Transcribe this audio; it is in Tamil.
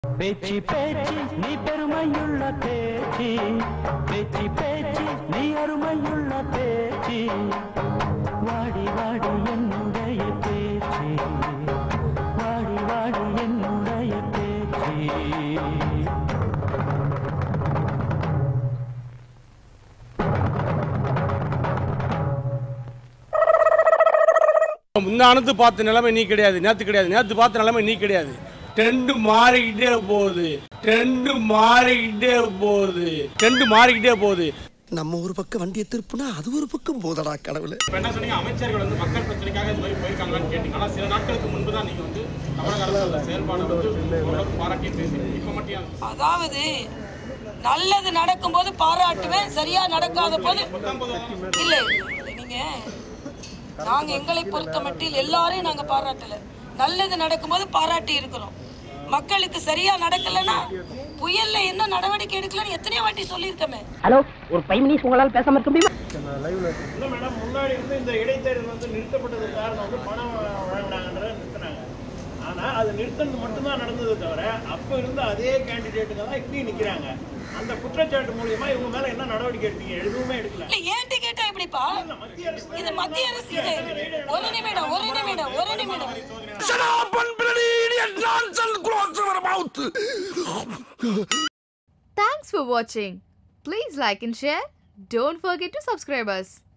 பேச்சு பேச்சு நீ பெருமையுள்ள பேச்சு பேச்சு பேச்சு நீ அருமையுள்ள பேச்சு வாடி வாடி என்னுடைய பேச்சு வாடி வாடி என்னுடைய பேச்சு முந்தானத்து பார்த்த நிலைமை நீ கிடையாது நேத்து கிடையாது நேத்து பார்த்த நிலைமை நீ கிடையாது ட்ரெண்டு மாறிக்கிட்டே போகுது ட்ரெண்டு மாறிக்கிட்டே போகுது ட்ரெண்டு மாறிக்கிட்டே போகுது நம்ம ஒரு பக்கம் வண்டியை திருப்புனா அது ஒரு பக்கம் போதடா கடவுளே இப்போ என்ன சொன்னீங்க அமைச்சர்கள் வந்து மக்கள் பிரச்சனைக்காக இந்த மாதிரி போயிருக்காங்கன்னு கேட்டீங்க ஆனால் சில நாட்களுக்கு முன்பு தான் நீங்கள் வந்து தமிழக அரசோட செயல்பாடு வந்து ஓரளவுக்கு பாராட்டி பேசி இப்போ மட்டும் ஏன் அதாவது நல்லது நடக்கும்போது பாராட்டுவேன் சரியா நடக்காத போது இல்ல இல்ல, நீங்க நாங்க எங்களை பொறுத்த மட்டில் எல்லாரையும் நாங்க பாராட்டல நல்லது நடக்கும்போது பாராட்டி இருக்கிறோம் மக்களுக்கு சரியா நடக்கலன்னா புயல்ல என்ன நடவடிக்கை எடுக்கலன்னு எத்தனையோ வாட்டி சொல்லியிருக்கமே ஹலோ ஒரு ஃபைவ் மினிட்ஸ் உங்களால் பேசாம இருக்க முடியுமா இல்லை மேடம் முன்னாடி வந்து இந்த இடைத்தேர்தல் வந்து நிறுத்தப்பட்டதுக்கு காரணம் வந்து பணம் வழங்கினாங்கன்றத நிறுத்தினாங்க ஆனால் அது நிறுத்தினது மட்டும்தான் நடந்தது தவிர அப்போ இருந்த அதே கேண்டிடேட்டுங்க தான் இப்பயும் நிற்கிறாங்க அந்த குற்றச்சாட்டு மூலியமா இவங்க மேல என்ன நடவடிக்கை எடுத்தீங்க எதுவுமே எடுக்கல இல்ல ஏன்ட்டு கேட்டா எப்படிப்பா இது மத்திய அரசு இது. ஒரு நிமிடம் ஒரு நிமிடம் ஒரு நிமிடம் Thanks for watching. Please like and share. Don't forget to subscribe us.